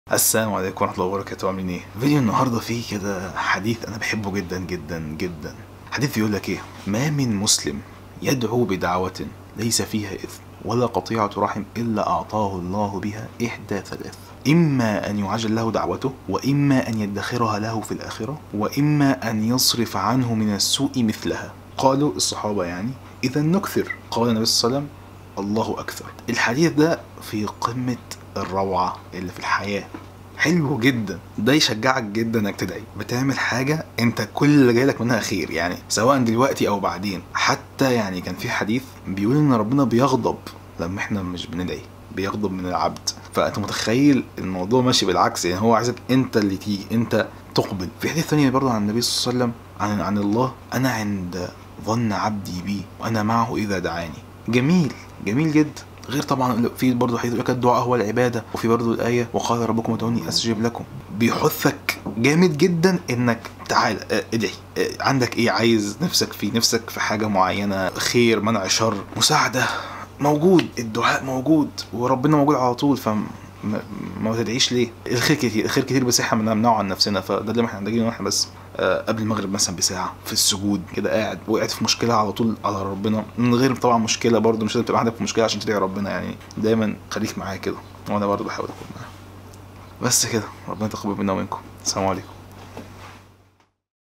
السلام عليكم ورحمة الله وبركاته عاملين ايه؟ فيديو النهاردة فيه كده حديث أنا بحبه جدا جدا جدا حديث بيقول لك ايه؟ ما من مسلم يدعو بدعوة ليس فيها إثم ولا قطيعة رحم إلا أعطاه الله بها إحدى ثلاث إما أن يعجل له دعوته وإما أن يدخرها له في الآخرة وإما أن يصرف عنه من السوء مثلها قالوا الصحابة يعني إذا نكثر قال النبي صلى الله عليه وسلم الله أكثر الحديث ده في قمة الروعة اللي في الحياة حلو جدا ده يشجعك جدا انك تدعي بتعمل حاجة انت كل اللي جايلك منها خير يعني سواء دلوقتي او بعدين حتى يعني كان في حديث بيقول ان ربنا بيغضب لما احنا مش بندعي بيغضب من العبد فانت متخيل الموضوع ماشي بالعكس يعني هو عايزك انت اللي تيجي انت تقبل في حديث ثانية برضه عن النبي صلى الله عليه وسلم عن عن الله انا عند ظن عبدي بي وانا معه اذا دعاني جميل جميل جدا غير طبعا في برضه حديث يقول لك الدعاء هو العباده وفي برضه الايه وقال ربكم ادعوني استجب لكم بيحثك جامد جدا انك تعال اه، ادعي اه، عندك ايه عايز نفسك فيه نفسك في حاجه معينه خير منع شر مساعده موجود الدعاء موجود وربنا موجود على طول فما ما تدعيش ليه الخير كتير الخير كتير بس احنا بنمنعه عن نفسنا فده اللي احنا محتاجينه احنا بس آه، قبل المغرب مثلا بساعه في السجود كده قاعد وقعت في مشكله على طول على ربنا من غير طبعا مشكله برضه مش لازم تبقى عندك مشكله عشان تدعي ربنا يعني دايما خليك معايا كده وانا برضه بحاول اكون معاه بس كده ربنا يتقبل منا ومنكم السلام عليكم